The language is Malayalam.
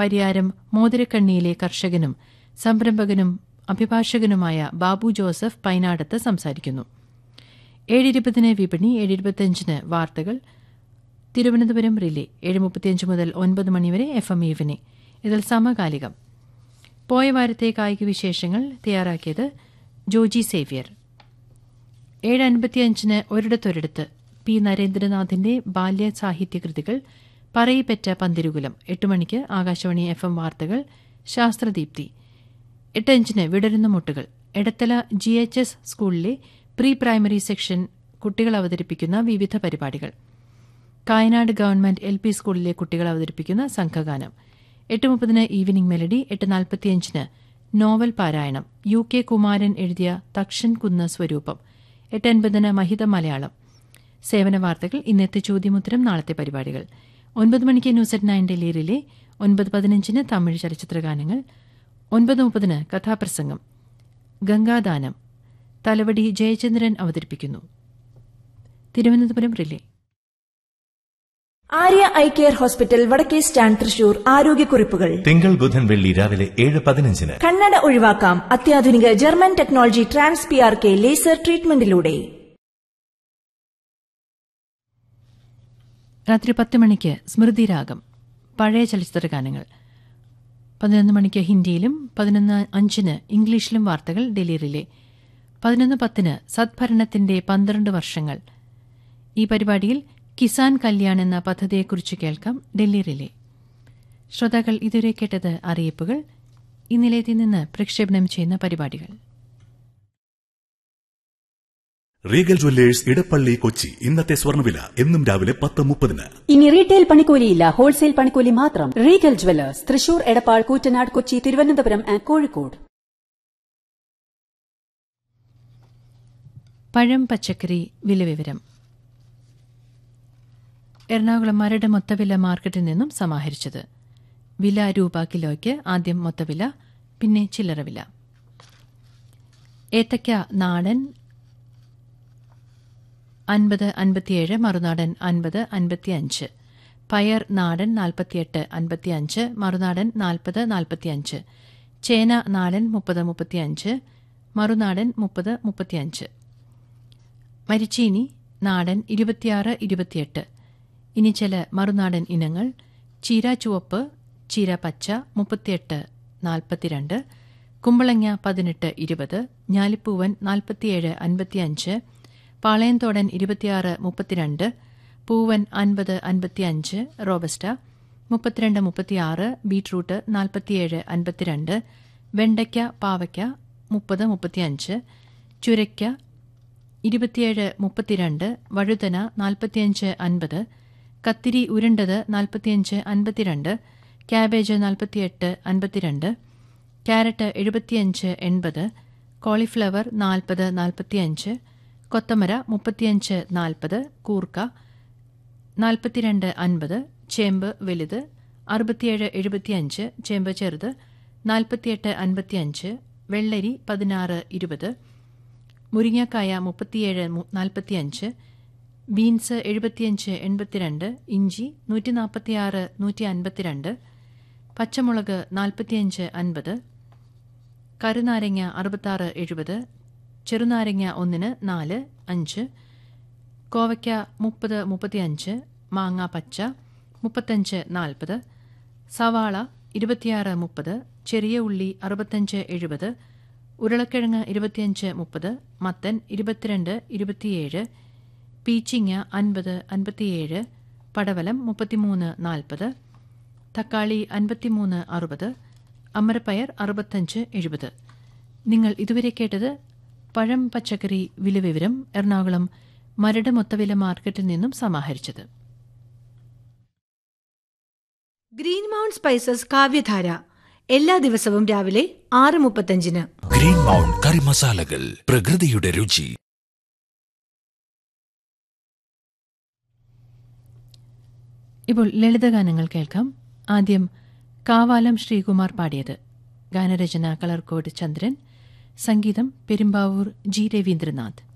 പരിയാരം മോതിരക്കണ്ണിയിലെ കർഷകനും സംരംഭകനും അഭിഭാഷകനുമായ ബാബു ജോസഫ് പൈനാടത്ത് സംസാരിക്കുന്നു ഏഴിരുപതിന് വിപണി ഏഴിരുപത്തിയഞ്ചിന് വാർത്തകൾ തിരുവനന്തപുരം റിലേ ഏഴ് മുപ്പത്തിയഞ്ച് മുതൽ ഒൻപത് മണിവരെ എഫ് എം ഈവനിംഗ് ഇതിൽ സമകാലികം പോയ വാരത്തെ കായിക വിശേഷങ്ങൾ തയ്യാറാക്കിയത് ജോജി സേവ്യർ ഏഴ് അൻപത്തിയഞ്ചിന് ഒരിടത്തൊരിടത്ത് പി നരേന്ദ്രനാഥിന്റെ ബാല്യ സാഹിത്യകൃതികൾ പറയിപ്പറ്റ പന്തിരുകുലം എട്ട് മണിക്ക് ആകാശവാണി എഫ് എം വാർത്തകൾ ശാസ്ത്രദീപ്തി എട്ട് അഞ്ചിന് വിടരുന്ന മുട്ടുകൾ എടത്തല ജി എച്ച് എസ് സ്കൂളിലെ പ്രീ പ്രൈമറി സെക്ഷൻ കുട്ടികൾ അവതരിപ്പിക്കുന്ന വിവിധ പരിപാടികൾ കായനാട് ഗവൺമെന്റ് എൽ പി സ്കൂളിലെ കുട്ടികൾ അവതരിപ്പിക്കുന്ന സംഘഗാനം എട്ട് മുപ്പതിന് ഈവനിംഗ് മെലഡി എട്ട് നാൽപ്പത്തിയഞ്ചിന് നോവൽ പാരായണം യു കെ കുമാരൻ എഴുതിയ തക്ഷൻ കുന്ന സ്വരൂപം എട്ട് അൻപതിന് മഹിത മലയാളം സേവന വാർത്തകൾ ഇന്നത്തെ ചോദ്യമുത്തരം നാളത്തെ പരിപാടികൾ ഒൻപത് മണിക്ക് ന്യൂസ് അറ്റ് നയൻ ഡൽഹിയിലെ ഒൻപത് പതിനഞ്ചിന് തമിഴ് ചലച്ചിത്രഗാനങ്ങൾ ഒൻപത് മുപ്പതിന് കഥാപ്രസംഗം ഗംഗാദാനം തലവടി ജയചന്ദ്രൻ അവതരിപ്പിക്കുന്നു Thiruvananthapuram relay Arya eye care hospital വടക്കേ സ്റ്റാൻഡ് തൃശൂർ ആരോഗ്യക്കുറിപ്പുകൾ തിങ്കൾ ബുധൻ വെള്ളി രാവിലെ ഏഴ് പതിനഞ്ചിന് കണ്ണട ഒഴിവാക്കാം അത്യാധുനിക German technology trans P R K laser ട്രീറ്റ്മെന്റിലൂടെ രാത്രി പത്ത് മണിക്ക് സ്മൃതിരാഗം പഴയ ചലച്ചിത്ര ഗാനങ്ങൾ പതിനൊന്ന് മണിക്ക് ഹിന്ദിയിലും പതിനൊന്ന് അഞ്ചിന് ഇംഗ്ലീഷിലും വാർത്തകൾ ഡൽഹി റിലേ പതിനൊന്ന് പത്തിന് സദ്ഭരണത്തിന്റെ പന്ത്രണ്ട് വർഷങ്ങൾ ഈ പരിപാടിയിൽ കിസാൻ കല്യാൺ എന്ന പദ്ധതിയെക്കുറിച്ച് കേൾക്കാം ഡൽഹി റിലേ ശ്രോതാക്കൾ ഇതുവരെ കേട്ടത് അറിയിപ്പുകൾ ഈ നിലയത്തിൽ നിന്ന് പ്രക്ഷേപണം ചെയ്യുന്ന പരിപാടികൾ റീഗൽ ജ്വല്ലേഴ്സ് ഇടപ്പള്ളി കൊച്ചി ഇന്നത്തെ സ്വർണ്ണവില എന്നും രാവിലെ പത്ത് മുപ്പതിന് ഇനി റീറ്റെയിൽ പണിക്കൂലിയില്ല ഹോൾസെയിൽ പണിക്കൂലി മാത്രം Regal jewellers Thrissur Edappal Koottanad Kochi Thiruvananthapuram and Kozhikode പഴം പച്ചക്കറി വിലവിവരം എറണാകുളം മരട് മൊത്തവില മാർക്കറ്റിൽ നിന്നും സമാഹരിച്ചത് വില രൂപ കിലോയ്ക്ക് ആദ്യം മൊത്തവില പിന്നെ ചില്ലറ വില ഏത്തയ്ക്ക നാടൻ അൻപത് അൻപത്തിയേഴ് മറുനാടൻ അൻപത് അൻപത്തിയഞ്ച് പയർ നാടൻ നാൽപ്പത്തിയെട്ട് അൻപത്തിയഞ്ച് മറുനാടൻ നാൽപ്പത് നാൽപ്പത്തിയഞ്ച് ചേന നാടൻ മുപ്പത് മുപ്പത്തിയഞ്ച് മറുനാടൻ മുപ്പത് മുപ്പത്തിയഞ്ച് മരിച്ചീനി നാടൻ ഇരുപത്തിയാറ് ഇരുപത്തിയെട്ട് ഇനി ചില മറുനാടൻ ഇനങ്ങൾ ചീര ചുവപ്പ് ചീര പച്ച മുപ്പത്തിയെട്ട് നാൽപ്പത്തിരണ്ട് കുമ്പളങ്ങ പതിനെട്ട് ഇരുപത് ഞാലിപ്പൂവൻ നാൽപ്പത്തിയേഴ് അൻപത്തിയഞ്ച് പാളയംതോടൻ ഇരുപത്തിയാറ് മുപ്പത്തിരണ്ട് പൂവൻ അൻപത് അൻപത്തിയഞ്ച് റോബസ്റ്റ മുപ്പത്തിരണ്ട് മുപ്പത്തിയാറ് ബീട്രൂട്ട് നാൽപ്പത്തിയേഴ് അൻപത്തിരണ്ട് വെണ്ടയ്ക്ക പാവയ്ക്ക മുപ്പത് മുപ്പത്തിയഞ്ച് ചുരയ്ക്ക ഇരുപത്തിയേഴ് മുപ്പത്തിരണ്ട് വഴുതന നാൽപ്പത്തിയഞ്ച് അൻപത് കത്തിരി ഉരുണ്ടത് നാൽപ്പത്തിയഞ്ച് അൻപത്തിരണ്ട് ക്യാബേജ് നാൽപ്പത്തിയെട്ട് അൻപത്തിരണ്ട് ക്യാരറ്റ് എഴുപത്തിയഞ്ച് എൺപത് കോളിഫ്ലവർ നാൽപ്പത് നാൽപ്പത്തിയഞ്ച് കൊത്തമര മുപ്പത്തിയഞ്ച് നാൽപ്പത് കൂർക്ക നാൽപ്പത്തിരണ്ട് അൻപത് ചേമ്പ് വലുത് അറുപത്തിയേഴ് എഴുപത്തിയഞ്ച് ചേമ്പ് ചെറുത് നാൽപ്പത്തിയെട്ട് അൻപത്തിയഞ്ച് വെള്ളരി പതിനാറ് ഇരുപത് മുരിങ്ങക്കായ മുപ്പത്തിയേഴ് നാൽപ്പത്തിയഞ്ച് ബീൻസ് എഴുപത്തിയഞ്ച് എൺപത്തിരണ്ട് ഇഞ്ചി നൂറ്റി നാൽപ്പത്തിയാറ് നൂറ്റി അൻപത്തിരണ്ട് പച്ചമുളക് നാൽപ്പത്തിയഞ്ച് അൻപത് കരുനാരങ്ങ അറുപത്താറ് എഴുപത് ചെറുനാരങ്ങ ഒന്നിന് നാല് അഞ്ച് കോവയ്ക്ക മുപ്പത് മുപ്പത്തിയഞ്ച് മാങ്ങ പച്ച മുപ്പത്തഞ്ച് നാൽപ്പത് സവാള ഇരുപത്തിയാറ് മുപ്പത് ചെറിയ ഉള്ളി അറുപത്തഞ്ച് എഴുപത് ഉരുളക്കിഴങ്ങ് ഇരുപത്തിയഞ്ച് മുപ്പത് മത്തൻ ഇരുപത്തിരണ്ട് ഇരുപത്തിയേഴ് പീച്ചിങ്ങ അൻപത് അൻപത്തിയേഴ് പടവലം മുപ്പത്തിമൂന്ന് നാൽപ്പത് തക്കാളി അൻപത്തിമൂന്ന് അറുപത് അമരപ്പയർ അറുപത്തഞ്ച് എഴുപത് നിങ്ങൾ ഇതുവരെ കേട്ടത് പഴം പച്ചക്കറി വിലവിവരം എറണാകുളം മരട് മൊത്തവില മാർക്കറ്റിൽ നിന്നും സമാഹരിച്ചത് ഗ്രീൻ മൗണ്ട് സ്പൈസസ് കാവ്യധാര എല്ലാ ദിവസവും രാവിലെ ആറ് മുപ്പത്തഞ്ചിന് ഗ്രീൻ മൗണ്ട് കറി മസാലകൾ പ്രകൃതിയുടെ രുചി ഇപ്പോൾ ലളിതഗാനങ്ങൾ കേൾക്കാം ആദ്യം കാവാലം ശ്രീകുമാർ പാടിയത് ഗാനരചന കളർകോട് ചന്ദ്രൻ സംഗീതം പെരുമ്പാവൂർ ജി രവീന്ദ്രനാഥ്